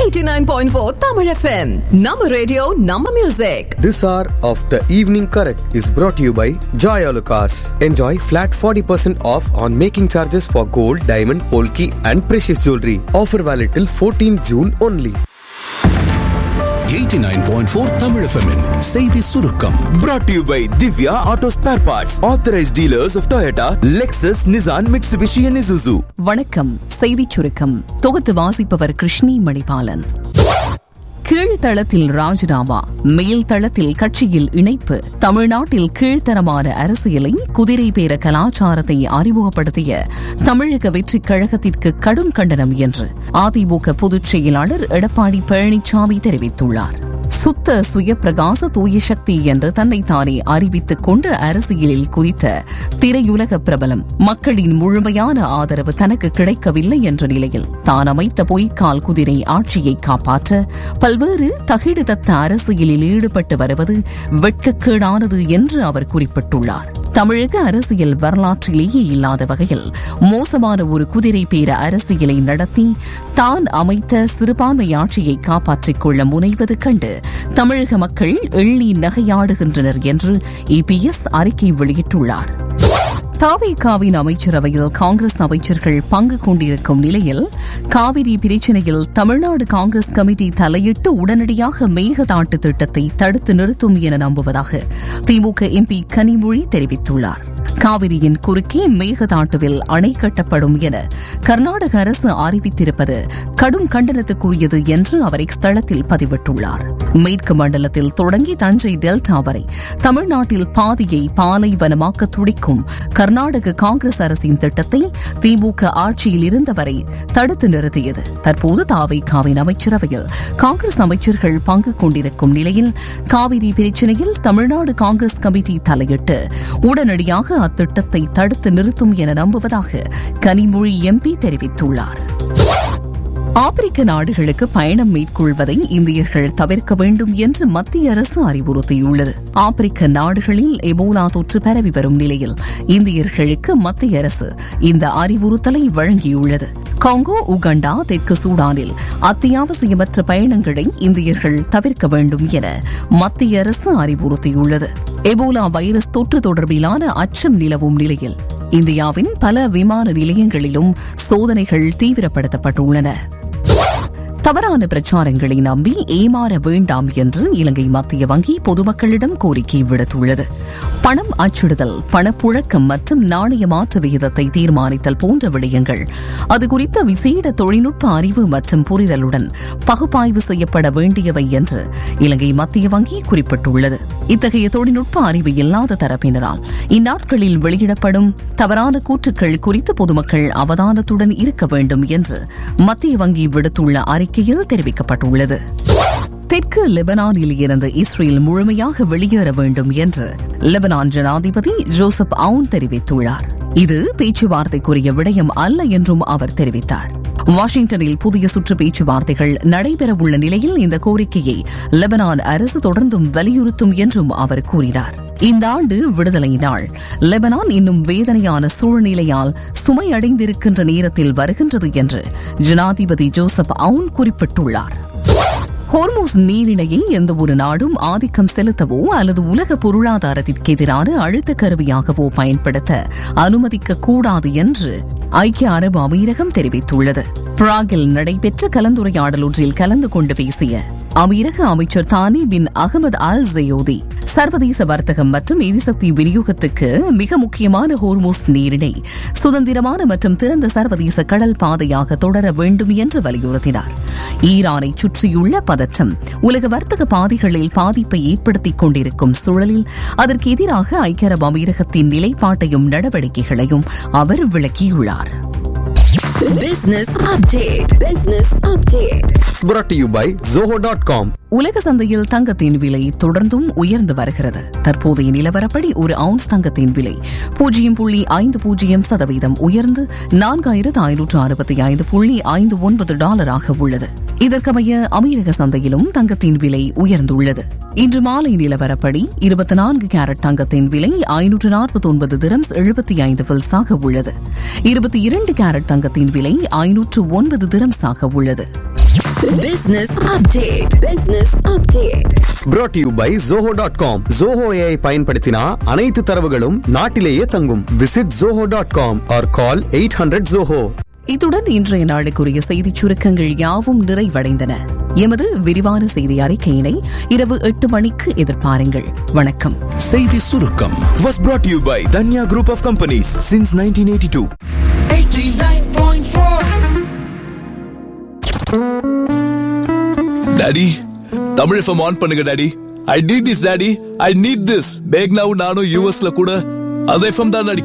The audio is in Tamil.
89.4 Tamil FM. Nama radio, Nama music. This hour of the evening correct is brought to you by Joy Alucas. Enjoy flat 40% off on making charges for gold, diamond, polki and precious jewelry. Offer valid till 14 June only. 89.4 Tamil FM -இன் செய்தி சுருக்கம் Brought to you by Divya Auto Spare Parts, authorized dealers of Toyota, Lexus, Nissan, Mitsubishi, and Isuzu. வணக்கம் செய்திச் சுருக்கம் தொகுத்து வாசிப்பவர் கிருஷ்ணி மணிபாலன் கீழ்த்தளத்தில் ராஜினாமா மேல் தளத்தில் கட்சியில் இணைப்பு தமிழ்நாட்டில் கீழ்த்தரமான அரசியலை குதிரை பேர கலாச்சாரத்தை அறிமுகப்படுத்திய தமிழக வெற்றிக் கழகத்திற்கு கடும் கண்டனம் என்று அதிமுக பொதுச் செயலாளர் எடப்பாடி பழனிசாமி தெரிவித்துள்ளார் சுத்த சுயப்பிரகாச தூய சக்தி என்று தன்னைத்தானே அறிவித்துக் கொண்டு அரசியலில் குதித்த திரையுலக பிரபலம் மக்களின் முழுமையான ஆதரவு தனக்கு கிடைக்கவில்லை என்ற நிலையில் தான் அமைத்த பொய்க்கால் குதிரை ஆட்சியை காப்பாற்ற பல்வேறு தகிடு தத்த அரசியலில் ஈடுபட்டு வருவது வெட்கக்கேடானது என்று அவர் குறிப்பிட்டுள்ளார் தமிழக அரசியல் வரலாற்றிலேயே இல்லாத வகையில் மோசமான ஒரு குதிரை பேர அரசியலை நடத்தி தான் அமைத்த சிறுபான்மை ஆட்சியை காப்பாற்றிக் கொள்ள முனைவது கண்டு தமிழக மக்கள் எள்ளி நகையாடுகின்றனர் என்று இபிஎஸ் அறிக்கை வெளியிட்டுள்ளார் தாவேகாவின் அமைச்சரவையில் காங்கிரஸ் அமைச்சர்கள் பங்கு கொண்டிருக்கும் நிலையில் காவிரி பிரச்சினையில் தமிழ்நாடு காங்கிரஸ் கமிட்டி தலையிட்டு உடனடியாக மேகதாட்டு திட்டத்தை தடுத்து நிறுத்தும் என நம்புவதாக திமுக எம்பி கனிமொழி தெரிவித்துள்ளார் காவிரியின் குறுக்கே மேகதாட்டுவில் அணை கட்டப்படும் என கர்நாடக அரசு அறிவித்திருப்பது கடும் கண்டனத்துக்குரியது என்று அவர் இஸ்தளத்தில் பதிவிட்டுள்ளார் மேற்கு மண்டலத்தில் தொடங்கி தஞ்சை டெல்டா வரை தமிழ்நாட்டில் பாதியை பாலைவனமாக்க துடிக்கும் கர்நாடக காங்கிரஸ் அரசின் திட்டத்தை திமுக ஆட்சியில் இருந்தவரை தடுத்து நிறுத்தியது தற்போது தாவைக்காவின் அமைச்சரவையில் காங்கிரஸ் அமைச்சர்கள் பங்கு கொண்டிருக்கும் நிலையில் காவிரி பிரச்சினையில் தமிழ்நாடு காங்கிரஸ் கமிட்டி தலையிட்டு உடனடியாக அத்திட்டத்தை தடுத்து நிறுத்தும் என நம்புவதாக கனிமொழி எம்பி தெரிவித்துள்ளார் ஆப்பிரிக்க நாடுகளுக்கு பயணம் மேற்கொள்வதை இந்தியர்கள் தவிர்க்க வேண்டும் என்று மத்திய அரசு அறிவுறுத்தியுள்ளது ஆப்பிரிக்க நாடுகளில் எபோலா தொற்று பரவி வரும் நிலையில் இந்தியர்களுக்கு மத்திய அரசு இந்த அறிவுறுத்தலை வழங்கியுள்ளது காங்கோ உகண்டா தெற்கு சூடானில் அத்தியாவசியமற்ற பயணங்களை இந்தியர்கள் தவிர்க்க வேண்டும் என மத்திய அரசு அறிவுறுத்தியுள்ளது எபோலா வைரஸ் தொற்று தொடர்பிலான அச்சம் நிலவும் நிலையில் இந்தியாவின் பல விமான நிலையங்களிலும் சோதனைகள் தீவிரப்படுத்தப்பட்டுள்ளன தவறான பிரச்சாரங்களை நம்பி ஏமாற வேண்டாம் என்று இலங்கை மத்திய வங்கி பொதுமக்களிடம் கோரிக்கை விடுத்துள்ளது பணம் அச்சிடுதல் பணப்புழக்கம் மற்றும் நாணய மாற்று விகிதத்தை தீர்மானித்தல் போன்ற விடயங்கள் அது குறித்த விசேட தொழில்நுட்ப அறிவு மற்றும் புரிதலுடன் பகுப்பாய்வு செய்யப்பட வேண்டியவை என்று இலங்கை மத்திய வங்கி குறிப்பிட்டுள்ளது இத்தகைய தொழில்நுட்ப அறிவு இல்லாத தரப்பினரால் இந்நாட்களில் வெளியிடப்படும் தவறான கூற்றுக்கள் குறித்து பொதுமக்கள் அவதானத்துடன் இருக்க வேண்டும் என்று மத்திய வங்கி விடுத்துள்ள அறிக்கையில் தெரிவிக்கப்பட்டுள்ளது தெற்கு லெபனானில் இருந்து இஸ்ரேல் முழுமையாக வெளியேற வேண்டும் என்று லெபனான் ஜனாதிபதி ஜோசப் அவுன் தெரிவித்துள்ளார் இது பேச்சுவார்த்தைக்குரிய விடயம் அல்ல என்றும் அவர் தெரிவித்தார் வாஷிங்டனில் புதிய சுற்று பேச்சுவார்த்தைகள் நடைபெறவுள்ள நிலையில் இந்த கோரிக்கையை லெபனான் அரசு தொடர்ந்தும் வலியுறுத்தும் என்றும் அவர் கூறினார் இந்த ஆண்டு விடுதலை நாள் லெபனான் இன்னும் வேதனையான சூழ்நிலையால் சுமை அடைந்திருக்கின்ற நேரத்தில் வருகின்றது என்று ஜனாதிபதி ஜோசப் அவுன் குறிப்பிட்டுள்ளார் ஹோர்மோஸ் நீரிணையை எந்த ஒரு நாடும் ஆதிக்கம் செலுத்தவோ அல்லது உலக பொருளாதாரத்திற்கு எதிரான அழுத்த கருவியாகவோ பயன்படுத்த அனுமதிக்க கூடாது என்று ஐக்கிய அரபு அமீரகம் தெரிவித்துள்ளது பிராகில் நடைபெற்ற கலந்துரையாடல் ஒன்றில் கலந்து கொண்டு பேசிய அமீரக அமைச்சர் தானி பின் அகமது அல் ஜயோதி சர்வதேச வர்த்தகம் மற்றும் எரிசக்தி விநியோகத்துக்கு மிக முக்கியமான ஹோர்மோஸ் நீரிணை சுதந்திரமான மற்றும் திறந்த சர்வதேச கடல் பாதையாக தொடர வேண்டும் என்று வலியுறுத்தினார் ஈரானை சுற்றியுள்ள பதற்றம் உலக வர்த்தக பாதைகளில் பாதிப்பை ஏற்படுத்திக் கொண்டிருக்கும் சூழலில் அதற்கு எதிராக ஐக்கிய அரபு அமீரகத்தின் நிலைப்பாட்டையும் நடவடிக்கைகளையும் அவர் விளக்கியுள்ளார் Business update. Business update. Brought to you by Zoho.com. உலக சந்தையில் தங்கத்தின் விலை தொடர்ந்தும் உயர்ந்து வருகிறது தற்போதைய நிலவரப்படி ஒரு அவுன்ஸ் தங்கத்தின் விலை பூஜ்ஜியம் புள்ளி ஐந்து பூஜ்ஜியம் சதவீதம் உயர்ந்து நான்காயிரத்து ஐநூற்று அறுபத்தி ஐந்து புள்ளி ஐந்து ஒன்பது டாலராக உள்ளது இதற்கமைய அமீரக சந்தையிலும் தங்கத்தின் விலை உயர்ந்துள்ளது இன்று மாலை நிலவரப்படி இருபத்தி நான்கு கேரட் தங்கத்தின் விலை ஐநூற்று நாற்பத்தி ஒன்பது திரம்ஸ் எழுபத்தி ஐந்து பில்ஸாக உள்ளது இருபத்தி இரண்டு கேரட் தங்கத்தின் விலை ஐநூற்று ஒன்பது திரம்ஸாக உள்ளது Business update. Business update. brought to you by zoho dot com Zoho AI பயன்படுத்தினா அனைத்து தரவுகளும் நாட்டிலேயே தங்கும் visit zoho dot com or call eight hundred Zoho இத்துடன் இன்றைய நாளுக்குரிய செய்திச் சுருக்கங்கள் யாவும் நிறைவடைந்தன எமது விரிவான செய்தி அறிக்கையினை இரவு எட்டு மணிக்கு எதிர்பாருங்கள் வணக்கம் செய்தி சுருக்கம் Was brought to you by Danya Group of Companies since 1982. Daddy Tamil FM on பண்ணுங்க daddy I need this daddy I need this பேக்னாவும் நானும் யூஎஸ்ல கூட அது எஃப்எம் தான் டாடி